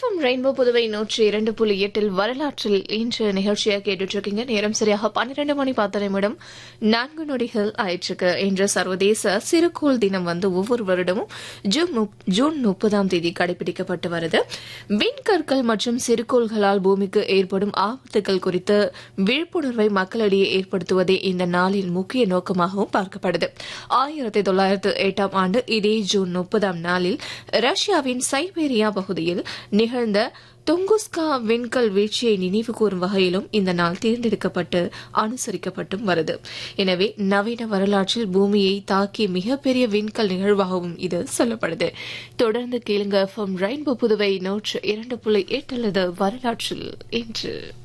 FM rainbow Puduvai நூற்றி இரண்டு புள்ளி எட்டில் வரலாற்றில் இன்று நிகழ்ச்சியாக கேட்டுட்டு இருக்கீங்க நேரம் சரியாக பன்னிரண்டு மணி பத்து நிமிடம் நான்கு நொடிகள் ஆயிற்றுக்கு இன்று சர்வதேச சிறுகோள் தினம் வந்து ஒவ்வொரு வருடமும் ஜூன் முப்- ஜூன் முப்பதாம் தேதி கடைபிடிக்கப்பட்டு வருது விண்கற்கள் மற்றும் சிறுகோள்களால் பூமிக்கு ஏற்படும் ஆபத்துகள் குறித்து விழிப்புணர்வை மக்களிடையே ஏற்படுத்துவதே இந்த நாளின் முக்கிய நோக்கமாகவும் பார்க்கப்படுது ஆயிரத்தி தொள்ளாயிரத்து எட்டாம் ஆண்டு இதே ஜூன் முப்பதாம் நாளில் ரஷ்யாவின் சைபேரியா பகுதியில் நிகழ்ந்த தொங்குஸ்கா விண்கல் வீழ்ச்சியை நினைவு கூறும் வகையிலும் இந்த நாள் தேர்ந்தெடுக்கப்பட்டு அனுசரிக்கப்பட்டும் வருது எனவே நவீன வரலாற்றில் பூமியை தாக்கிய மிகப்பெரிய விண்கல் நிகழ்வாகவும் இது சொல்லப்படுது தொடர்ந்து கேளுங்க எஃப்எம் ரெயின்போ புதுவை நூற்று இரண்டு புள்ளி எட்டு அல்லது வரலாற்றில் இன்று